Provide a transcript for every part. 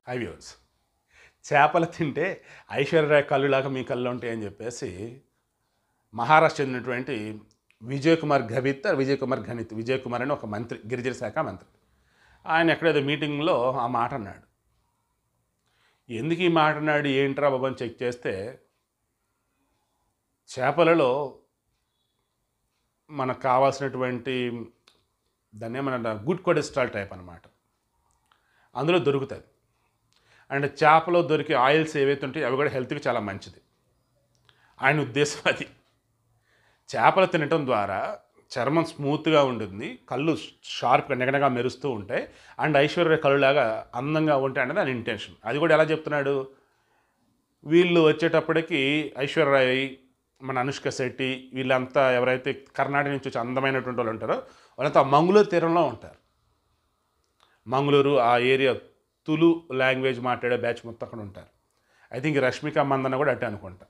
high viewers చేపలు తింటే ఐశ్వర్య కళ్ళులాగా మీ కళ్ళు ఉంటాయని చెప్పేసి మహారాష్ట్ర చెందినటువంటి విజయ్ కుమార్ గవిత్ విజయ్ కుమార్ గణిత్ విజయ్ కుమార్ అని ఒక మంత్రి గిరిజన శాఖ మంత్రి ఆయన ఎక్కడేదో మీటింగ్లో ఆ మాట అన్నాడు ఎందుకు ఈ మాట అన్నాడు ఏంట్రా బాబు అని చెక్ చేస్తే చేపలలో మనకు కావాల్సినటువంటి దాన్ని ఏమన్నా గుడ్ కొలెస్ట్రాల్ టైప్ అనమాట అందులో దొరుకుతుంది అండ్ చేపలో దొరికే ఆయిల్స్ ఏవైతే ఉంటాయో అవి కూడా హెల్త్కి చాలా మంచిది ఆయన ఉద్దేశం అది చేపలు తినటం ద్వారా చర్మం స్మూత్గా ఉంటుంది కళ్ళు షార్ప్గా నెగనగా మెరుస్తూ ఉంటాయి అండ్ ఐశ్వర్య కళ్ళులాగా అందంగా ఉంటాయి అనేది ఆయన ఇంటెన్షన్ అది కూడా ఎలా చెప్తున్నాడు వీళ్ళు వచ్చేటప్పటికి ఐశ్వర్యరాయ్ మన అనుష్క శెట్టి వీళ్ళంతా ఎవరైతే కర్ణాటక నుంచి వచ్చి అందమైనటువంటి వాళ్ళు ఉంటారో వాళ్ళంతా మంగళూరు తీరంలో ఉంటారు మంగళూరు ఆ ఏరియా తులు లాంగ్వేజ్ మాట్లాడే బ్యాచ్ మొత్తం అక్కడ ఉంటారు ఐ థింక్ రష్మిక మందన కూడా అట్టే అనుకుంటా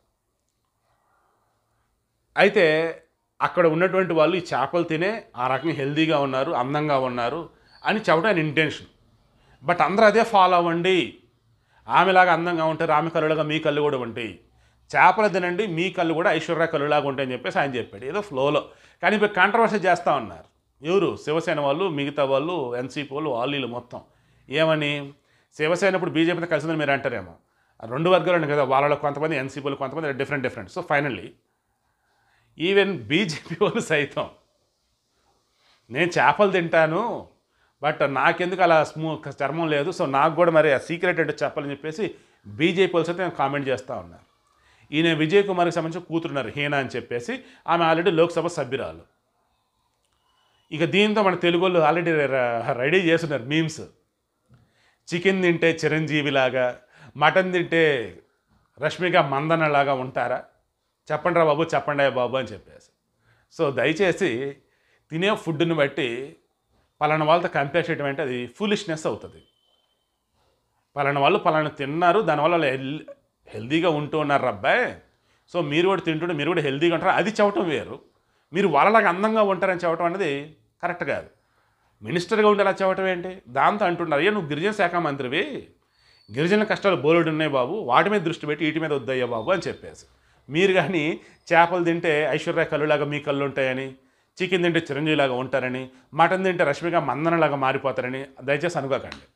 అయితే అక్కడ ఉన్నటువంటి వాళ్ళు ఈ చేపలు తినే ఆ రకంగా హెల్తీగా ఉన్నారు అందంగా ఉన్నారు అని చెప్పడం ఆయన ఇంటెన్షన్ బట్ అందరూ అదే ఫాలో అవ్వండి ఆమెలాగా అందంగా ఉంటారు ఆమె కళ్ళులాగా మీ కళ్ళు కూడా ఉంటాయి చేపలు తినండి మీ కళ్ళు కూడా ఐశ్వర్య కళ్ళులాగా ఉంటాయని చెప్పేసి ఆయన చెప్పాడు ఏదో ఫ్లోలో కానీ ఇప్పుడు కాంట్రవర్సీ చేస్తూ ఉన్నారు ఎవరు శివసేన వాళ్ళు మిగతా వాళ్ళు ఎన్సీపీ వాళ్ళు వాళ్ళు వీళ్ళు మొత్తం ఏమని శివసేన ఇప్పుడు బీజేపీతో కలిసిందని మీరు అంటారేమో ఆ రెండు వర్గాలు ఉన్నాయి కదా వాళ్ళలో కొంతమంది ఎన్సీపీలు కొంతమంది different different so finally even BJP వాళ్ళు సైతం నేను చేపలు తింటాను బట్ నాకెందుకు అలా స్మూ చర్మం లేదు సో నాకు కూడా మరి ఆ సీక్రెట్ ఏంటో చెప్పాలని చెప్పేసి బీజేపీ వాళ్ళు సైతం కామెంట్ చేస్తూ ఉన్నారు ఈయన విజయ్ కుమార్కి సంబంధించి కూతురున్నారు హీనా అని చెప్పేసి ఆమె ఆల్రెడీ లోక్సభ సభ్యురాలు ఇక దీంతో మన తెలుగు వాళ్ళు ఆల్రెడీ రెడీ చేస్తున్నారు మీమ్స్ చికెన్ తింటే చిరంజీవిలాగా మటన్ తింటే రష్మిక మందనలాగా ఉంటారా చెప్పండి రా బాబు చెప్పండి అయ్యా బాబు అని చెప్పేసి సో దయచేసి తినే ఫుడ్ని బట్టి పలానా వాళ్ళతో కంపేర్ చేయడం అంటే అది ఫులిష్నెస్ అవుతుంది పలానా వాళ్ళు పలానా తిన్నారు దానివల్ల వాళ్ళు హెల్ హెల్దీగా ఉంటూ ఉన్నారు అబ్బాయి సో మీరు కూడా తింటుంటే మీరు కూడా హెల్దీగా ఉంటారు అది చెప్పటం వేరు మీరు వాళ్ళలాగా అందంగా ఉంటారని చెప్పడం అనేది కరెక్ట్ కాదు మినిస్టర్గా ఉండి అలా చెప్పటం ఏంటి దాంతో అంటున్నారు అయ్యా నువ్వు గిరిజన శాఖ మంత్రివి గిరిజన కష్టాలు బోలెడు ఉన్నాయి బాబు వాటి మీద దృష్టి పెట్టి వీటి మీద వద్దయ్యా బాబు అని చెప్పేసి మీరు కానీ చేపలు తింటే ఐశ్వర్య కళ్ళులాగా మీ కళ్ళు ఉంటాయని చికెన్ తింటే చిరంజీవిలాగా ఉంటారని మటన్ తింటే రష్మిక మందనలాగా మారిపోతారని దయచేసి అనుకోకండి